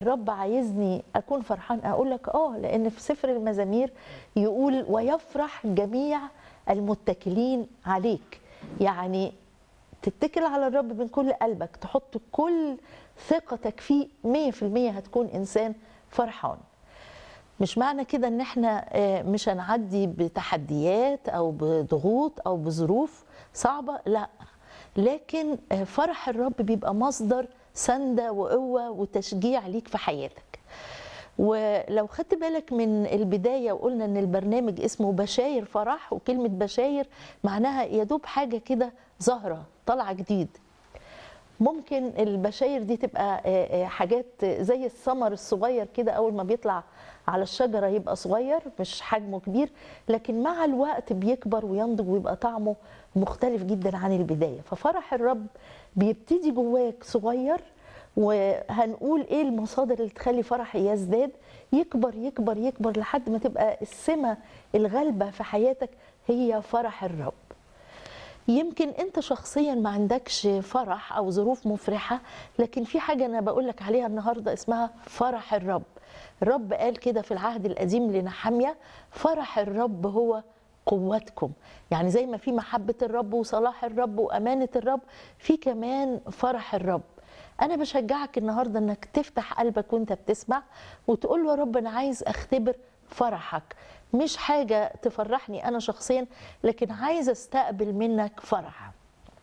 الرب عايزني اكون فرحان اقول لك اه لان في سفر المزامير يقول ويفرح جميع المتكلين عليك يعني تتكل على الرب من كل قلبك تحط كل ثقتك فيه 100% هتكون انسان فرحان مش معنى كده ان احنا آه، مش هنعدي بتحديات او بضغوط او بظروف صعبه لا لكن آه، فرح الرب بيبقى مصدر سنده وقوه وتشجيع ليك في حياتك ولو خدت بالك من البدايه وقلنا ان البرنامج اسمه بشاير فرح وكلمه بشاير معناها يدوب حاجه كده ظاهره طالعه جديد ممكن البشاير دي تبقى آه، آه، حاجات زي الثمر الصغير كده اول ما بيطلع على الشجره يبقى صغير مش حجمه كبير لكن مع الوقت بيكبر وينضج ويبقى طعمه مختلف جدا عن البدايه ففرح الرب بيبتدي جواك صغير وهنقول ايه المصادر اللي تخلي فرح يزداد يكبر يكبر يكبر لحد ما تبقى السمه الغالبه في حياتك هي فرح الرب يمكن انت شخصيا ما عندكش فرح او ظروف مفرحه لكن في حاجه انا بقول لك عليها النهارده اسمها فرح الرب الرب قال كده في العهد القديم لنحمية فرح الرب هو قوتكم يعني زي ما في محبة الرب وصلاح الرب وأمانة الرب في كمان فرح الرب أنا بشجعك النهاردة أنك تفتح قلبك وأنت بتسمع وتقول له يا رب أنا عايز أختبر فرحك مش حاجة تفرحني أنا شخصيا لكن عايز أستقبل منك فرح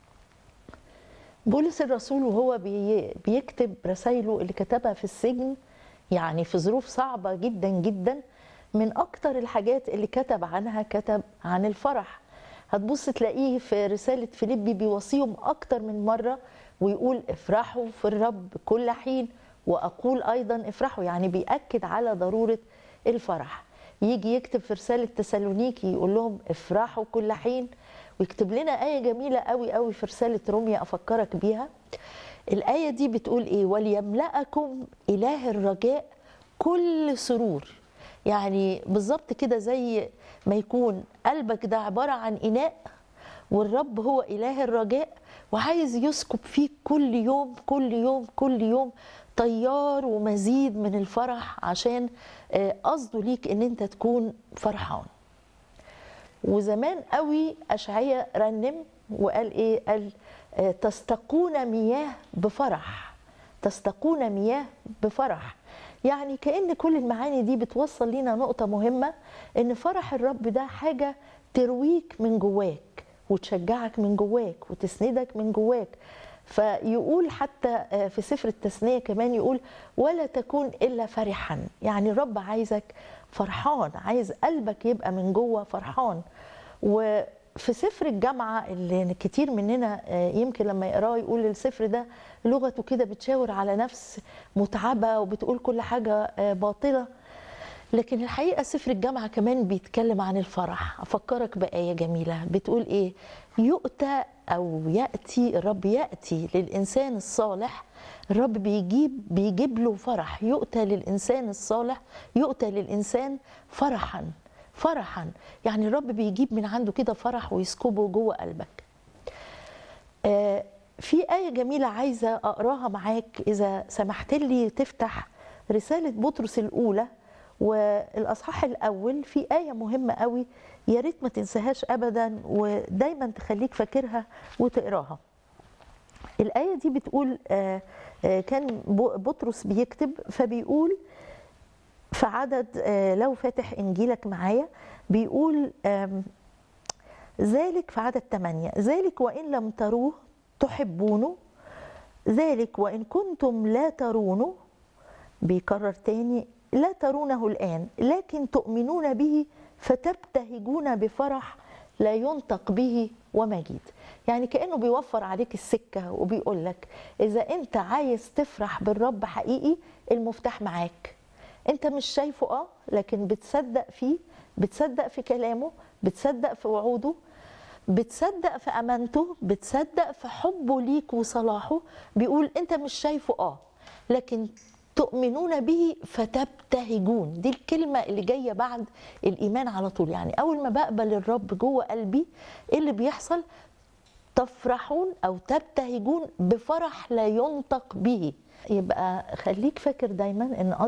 بولس الرسول وهو بي- بيكتب رسائله اللي كتبها في السجن يعني في ظروف صعبة جدا جدا من أكتر الحاجات اللي كتب عنها كتب عن الفرح هتبص تلاقيه في رسالة فيليبي بيوصيهم أكتر من مرة ويقول افرحوا في الرب كل حين وأقول أيضا افرحوا يعني بيأكد على ضرورة الفرح يجي يكتب في رسالة تسالونيكي يقول لهم افرحوا كل حين ويكتب لنا آية جميلة قوي قوي في رسالة روميا أفكرك بيها الآية دي بتقول إيه وليملأكم إله الرجاء كل سرور يعني بالظبط كده زي ما يكون قلبك ده عبارة عن إناء والرب هو إله الرجاء وعايز يسكب فيك كل يوم كل يوم كل يوم طيار ومزيد من الفرح عشان آه، قصده ليك ان انت تكون فرحان وزمان قوي أشعية رنم وقال إيه قال آه، تستقون مياه بفرح تستقون مياه بفرح يعني كأن كل المعاني دي بتوصل لنا نقطة مهمة إن فرح الرب ده حاجة ترويك من جواك وتشجعك من جواك وتسندك من جواك فيقول حتى آه، في سفر التثنية كمان يقول ولا تكون إلا فرحا يعني الرب عايزك فرحان عايز قلبك يبقى من جوه فرحان وفي سفر الجامعة اللي كتير مننا آه، يمكن لما يقراه يقول السفر ده لغته كده بتشاور على نفس متعبة وبتقول كل حاجة آه، باطلة لكن الحقيقة سفر الجامعة كمان بيتكلم عن الفرح أفكرك بآية جميلة بتقول إيه يؤتى أو يأتي الرب يأتي للإنسان الصالح الرب بيجيب بيجيب له فرح يؤتى للإنسان الصالح يؤتى للإنسان فرحا فرحا يعني الرب بيجيب من عنده كده فرح ويسكبه جوه قلبك آه، في آية جميلة عايزة أقراها معاك إذا سمحت لي تفتح رسالة بطرس الأولى والأصحاح الأول في آية مهمة قوي يا ريت ما تنساهاش أبدا ودايما تخليك فاكرها وتقراها الآية دي بتقول آه، آه، كان ب- بطرس بيكتب فبيقول في عدد آه، لو فاتح إنجيلك معايا بيقول آم، ذلك في عدد 8 ذلك وإن لم تروه تحبونه ذلك وإن كنتم لا ترونه بيكرر تاني لا ترونه الآن لكن تؤمنون به فتبتهجون بفرح لا ينطق به ومجيد يعني كأنه بيوفر عليك السكة وبيقول لك إذا أنت عايز تفرح بالرب حقيقي المفتاح معاك أنت مش شايفه آه لكن بتصدق فيه بتصدق في كلامه بتصدق في وعوده بتصدق في امانته بتصدق في حبه ليك وصلاحه بيقول انت مش شايفه اه لكن تؤمنون به فتبتهجون دي الكلمة اللي جاية بعد الإيمان على طول يعني أول ما بقبل الرب جوه قلبي إيه اللي بيحصل تفرحون أو تبتهجون بفرح لا ينطق به يبقى خليك فاكر دايما ان